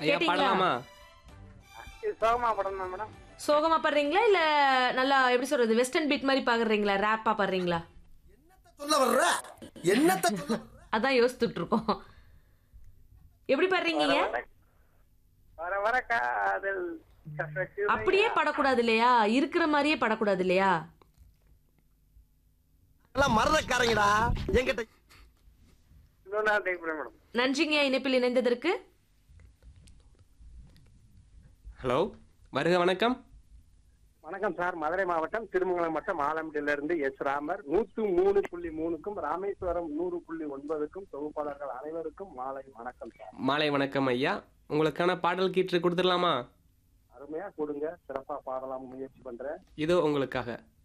ஐயா கேட்டீங்களா? பாடலாமா இது சோகமா படம் தான் மேடம் சோகமா பாடுறீங்களா இல்ல நல்லா எப்படி சொல்றது வெஸ்டர்ன் பீட் மாதிரி பாக்குறீங்களா ரேப்பா பாடுறீங்களா சொல்ல வர்ற என்னத்த சொல்ல வர்ற? அதான் யோசிச்சுட்டு இருக்கோம் எப்படி பாடுறீங்க வர வர காதல் கசக்குதையா. அப்படியே படக்கூடாது இல்லையா இருக்கிற மாதிரியே படக்கூடாது இல்லையா எல்லாம் மறந்தக்காரங்கடா என்கிட்ட இன்னொரு நாள் டைப் பண்ண மேடம் நன்றிங்க இணைப்பில் இணைந்ததற்கு ஹலோ வருக வணக்கம் வணக்கம் சார் மதுரை மாவட்டம் திருமங்கலம் வட்டம் ஆலம்பட்டியில இருந்து எஸ் ராமர் நூத்து மூணு புள்ளி மூணுக்கும் ராமேஸ்வரம் நூறு புள்ளி ஒன்பதுக்கும் தொகுப்பாளர்கள் அனைவருக்கும் மாலை வணக்கம் சார் மாலை வணக்கம் ஐயா உங்களுக்கான பாடல் கீற்று கொடுத்துடலாமா அருமையா கொடுங்க சிறப்பா பாடலாம் முயற்சி பண்றேன் இதோ உங்களுக்காக